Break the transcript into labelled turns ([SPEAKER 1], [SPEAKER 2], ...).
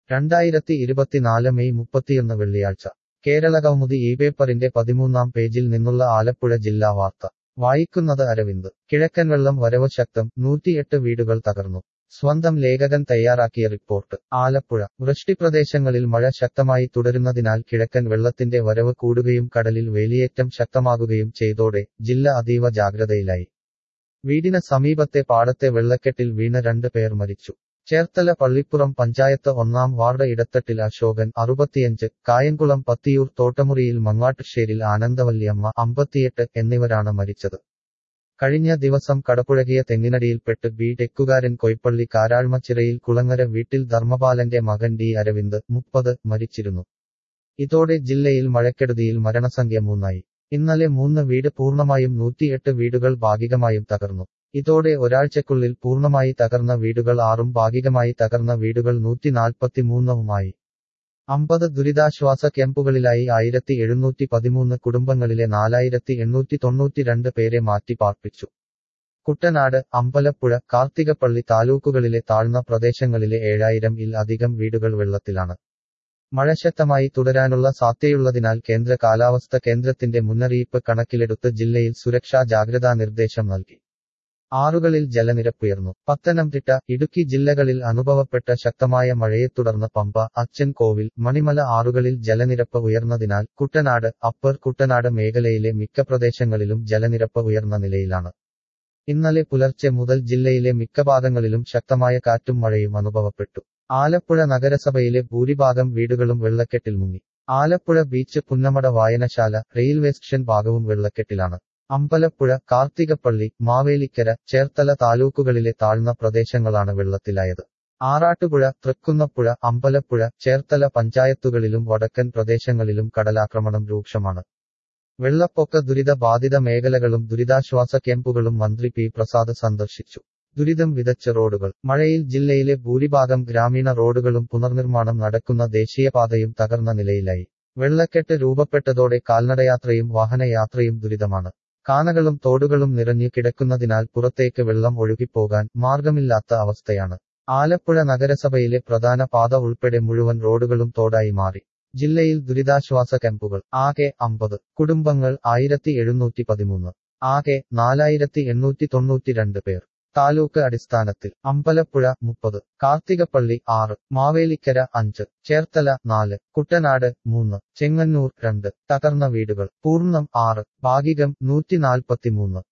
[SPEAKER 1] രണ്ടായിരത്തി ഇരുപത്തിനാല് മെയ് മുപ്പത്തിയൊന്ന് വെള്ളിയാഴ്ച കേരള കൗമുദി ഈ പേപ്പറിന്റെ പതിമൂന്നാം പേജിൽ നിന്നുള്ള ആലപ്പുഴ ജില്ലാ വാർത്ത വായിക്കുന്നത് അരവിന്ദ് കിഴക്കൻ വെള്ളം വരവ് ശക്തം നൂറ്റിയെട്ട് വീടുകൾ തകർന്നു സ്വന്തം ലേഖകൻ തയ്യാറാക്കിയ റിപ്പോർട്ട് ആലപ്പുഴ വൃഷ്ടിപ്രദേശങ്ങളിൽ മഴ ശക്തമായി തുടരുന്നതിനാൽ കിഴക്കൻ വെള്ളത്തിന്റെ വരവ് കൂടുകയും കടലിൽ വേലിയേറ്റം ശക്തമാകുകയും ചെയ്തോടെ ജില്ല അതീവ ജാഗ്രതയിലായി വീടിന് സമീപത്തെ പാടത്തെ വെള്ളക്കെട്ടിൽ വീണ് രണ്ട് പേർ മരിച്ചു ചേർത്തല പള്ളിപ്പുറം പഞ്ചായത്ത് ഒന്നാം വാർഡ് ഇടത്തട്ടിൽ അശോകൻ അറുപത്തിയഞ്ച് കായംകുളം പത്തിയൂർ തോട്ടമുറിയിൽ മങ്ങാട്ടുശ്ശേരിൽ ആനന്ദവല്ലിയമ്മ അമ്പത്തിയെട്ട് എന്നിവരാണ് മരിച്ചത് കഴിഞ്ഞ ദിവസം കടപുഴകിയ തെങ്ങിനടിയിൽപ്പെട്ട് ബി ടെക്കുകാരൻ കൊയ്പ്പള്ളി കാരാഴ്മച്ചിറയിൽ കുളങ്ങര വീട്ടിൽ ധർമ്മപാലന്റെ മകൻ ഡി അരവിന്ദ് മുപ്പത് മരിച്ചിരുന്നു ഇതോടെ ജില്ലയിൽ മഴക്കെടുതിയിൽ മരണസംഖ്യ മൂന്നായി ഇന്നലെ മൂന്ന് വീട് പൂർണ്ണമായും നൂറ്റിയെട്ട് വീടുകൾ ഭാഗികമായും തകർന്നു ഇതോടെ ഒരാഴ്ചക്കുള്ളിൽ പൂർണ്ണമായി തകർന്ന വീടുകൾ ആറും ഭാഗികമായി തകർന്ന വീടുകൾ നൂറ്റി നാൽപ്പത്തിമൂന്നുമായി അമ്പത് ദുരിതാശ്വാസ ക്യാമ്പുകളിലായി ആയിരത്തി എഴുന്നൂറ്റി പതിമൂന്ന് കുടുംബങ്ങളിലെ നാലായിരത്തി എണ്ണൂറ്റി തൊണ്ണൂറ്റിരണ്ട് പേരെ മാറ്റി പാർപ്പിച്ചു കുട്ടനാട് അമ്പലപ്പുഴ കാർത്തികപ്പള്ളി താലൂക്കുകളിലെ താഴ്ന്ന പ്രദേശങ്ങളിലെ ഏഴായിരം ഇൽ അധികം വീടുകൾ വെള്ളത്തിലാണ് മഴ ശക്തമായി തുടരാനുള്ള സാധ്യതയുള്ളതിനാൽ കേന്ദ്ര കാലാവസ്ഥ കേന്ദ്രത്തിന്റെ മുന്നറിയിപ്പ് കണക്കിലെടുത്ത് ജില്ലയിൽ സുരക്ഷാ ജാഗ്രതാ നിർദ്ദേശം നൽകി ആറുകളിൽ ജലനിരപ്പുയർന്നു പത്തനംതിട്ട ഇടുക്കി ജില്ലകളിൽ അനുഭവപ്പെട്ട ശക്തമായ മഴയെ തുടർന്ന് പമ്പ അച്ചൻ കോവിൽ മണിമല ആറുകളിൽ ജലനിരപ്പ് ഉയർന്നതിനാൽ കുട്ടനാട് അപ്പർ കുട്ടനാട് മേഖലയിലെ മിക്ക പ്രദേശങ്ങളിലും ജലനിരപ്പ് ഉയർന്ന നിലയിലാണ് ഇന്നലെ പുലർച്ചെ മുതൽ ജില്ലയിലെ മിക്ക ഭാഗങ്ങളിലും ശക്തമായ കാറ്റും മഴയും അനുഭവപ്പെട്ടു ആലപ്പുഴ നഗരസഭയിലെ ഭൂരിഭാഗം വീടുകളും വെള്ളക്കെട്ടിൽ മുങ്ങി ആലപ്പുഴ ബീച്ച് പുന്നമട വായനശാല റെയിൽവേ സ്റ്റേഷൻ ഭാഗവും വെള്ളക്കെട്ടിലാണ് അമ്പലപ്പുഴ കാർത്തികപ്പള്ളി മാവേലിക്കര ചേർത്തല താലൂക്കുകളിലെ താഴ്ന്ന പ്രദേശങ്ങളാണ് വെള്ളത്തിലായത് ആറാട്ടുപുഴ തൃക്കുന്നപ്പുഴ അമ്പലപ്പുഴ ചേർത്തല പഞ്ചായത്തുകളിലും വടക്കൻ പ്രദേശങ്ങളിലും കടലാക്രമണം രൂക്ഷമാണ് വെള്ളപ്പൊക്ക ദുരിത ബാധിത മേഖലകളും ദുരിതാശ്വാസ ക്യാമ്പുകളും മന്ത്രി പി പ്രസാദ് സന്ദർശിച്ചു ദുരിതം വിതച്ച റോഡുകൾ മഴയിൽ ജില്ലയിലെ ഭൂരിഭാഗം ഗ്രാമീണ റോഡുകളും പുനർനിർമ്മാണം നടക്കുന്ന ദേശീയപാതയും തകർന്ന നിലയിലായി വെള്ളക്കെട്ട് രൂപപ്പെട്ടതോടെ കാൽനടയാത്രയും വാഹനയാത്രയും ദുരിതമാണ് കാനകളും തോടുകളും നിറഞ്ഞു കിടക്കുന്നതിനാൽ പുറത്തേക്ക് വെള്ളം ഒഴുകിപ്പോകാൻ മാർഗമില്ലാത്ത അവസ്ഥയാണ് ആലപ്പുഴ നഗരസഭയിലെ പ്രധാന പാത ഉൾപ്പെടെ മുഴുവൻ റോഡുകളും തോടായി മാറി ജില്ലയിൽ ദുരിതാശ്വാസ ക്യാമ്പുകൾ ആകെ അമ്പത് കുടുംബങ്ങൾ ആയിരത്തി എഴുന്നൂറ്റി പതിമൂന്ന് ആകെ നാലായിരത്തി എണ്ണൂറ്റി തൊണ്ണൂറ്റിരണ്ട് പേർ താലൂക്ക് അടിസ്ഥാനത്തിൽ അമ്പലപ്പുഴ മുപ്പത് കാർത്തികപ്പള്ളി ആറ് മാവേലിക്കര അഞ്ച് ചേർത്തല നാല് കുട്ടനാട് മൂന്ന് ചെങ്ങന്നൂർ രണ്ട് തകർന്ന വീടുകൾ പൂർണ്ണം ആറ് ഭാഗികം നൂറ്റി നാൽപ്പത്തിമൂന്ന്